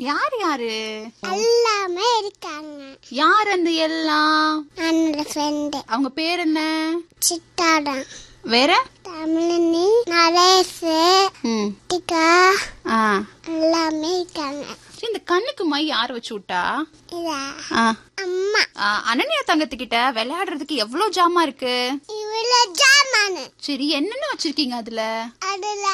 யார் யாரு எல்லாமே இருக்காங்க யார் அந்த எல்லாம் என்னோட ஃப்ரெண்டு அவங்க பேர் என்ன சித்தாடம் வேற தமிழினி நரேஷு ம் டிகா ஆ எல்லாமே இருக்காங்க சரி, இந்த கண்ணுக்கு மை யார் வச்சு விட்டா இதா ஆ அம்மா ஆ, அனன்யா தங்கத்துக்கிட்ட விளையாடுறதுக்கு எவ்வளவு ஜாமா இருக்கு இவ்வளோ ஜாமானு சரி என்னென்ன வச்சிருக்கீங்க அதுல அதுல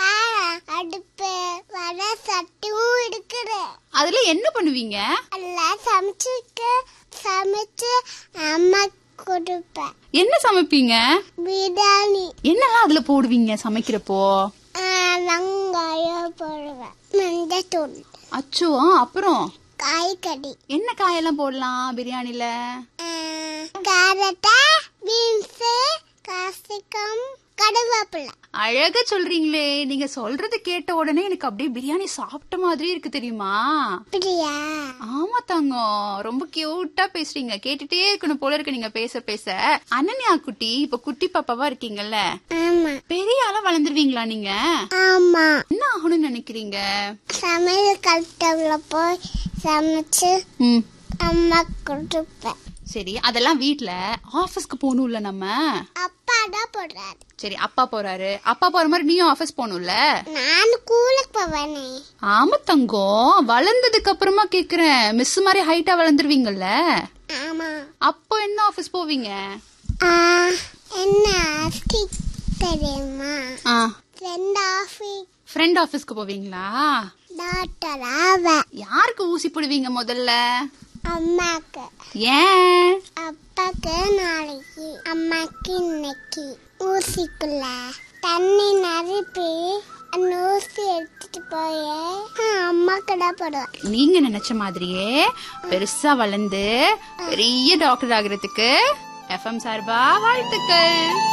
அடுப்பு வர சட்டியும் இருக்குது அதுல என்ன பண்ணுவீங்க எல்லாம் சமைச்சுக்கு சமைச்சு அம்மா கொடுப்பேன் என்ன சமைப்பீங்க பிரியாணி என்னெல்லாம் அதுல போடுவீங்க சமைக்கிறப்போ ஆ, வெங்காயம் போடுவேன் மஞ்சத்தூள் அச்சோ ஆ, அப்புறம் காய்கறி என்ன காயெல்லாம் போடலாம் பிரியாணில ஆ, கேரட்டை பீன்ஸு காசிக்கம் கடுவேப்பிலை அழகா சொல்றீங்களே நீங்க சொல்றது கேட்ட உடனே எனக்கு அப்படியே பிரியாணி சாப்பிட்ட மாதிரி இருக்கு தெரியுமா அப்படியா ஆமா தங்கம் ரொம்ப கியூட்டா பேசுறீங்க கேட்டுட்டே இருக்கணும் போல இருக்கு நீங்க பேச பேச அனன்யா குட்டி இப்ப குட்டி பாப்பாவா இருக்கீங்கல்ல ஆமா பெரிய ஆளா வளர்ந்துருவீங்களா நீங்க ஆமா என்ன ஆகணும்னு நினைக்கிறீங்க சமையல் கட்டவுல போய் சமைச்சு ம் அம்மா கொடுப்பேன் சரி அதெல்லாம் வீட்ல ஆபீஸ்க்கு போகணும்ல நம்ம அப்பா தான் போடுறாரு சரி அப்பா போறாரு அப்பா போற மாதிரி நீயும் ஆபீஸ் போகணும்ல நான் கூலுக்கு போவேனே ஆமா தங்கம் வளர்ந்ததுக்கு அப்புறமா கேக்குறேன் மிஸ் மாதிரி ஹைட்டா வளர்ந்துருவீங்கல்ல ஆமா அப்போ என்ன ஆபீஸ் போவீங்க ஆ, என்ன ஆஸ்தி தெரியுமா ஆ ஃப்ரெண்ட் ஆஃபீஸ் ஃப்ரெண்ட் ஆபீஸ்க்கு போவீங்களா டாக்டர் ஆவ யாருக்கு ஊசி போடுவீங்க முதல்ல அம்மாக்கு ஏன் அப்பாக்கு நாளைக்கு அம்மாக்கு இன்னைக்கு ஊசிக்குள்ள தண்ணி நிரப்பி அந்த ஊசி எடுத்துட்டு போய் அம்மாக்கு தான் போடுவேன் நீங்க நினைச்ச மாதிரியே பெருசா வளர்ந்து பெரிய டாக்டர் ஆகுறதுக்கு எஃப்எம் சார்பா வாழ்த்துக்கள்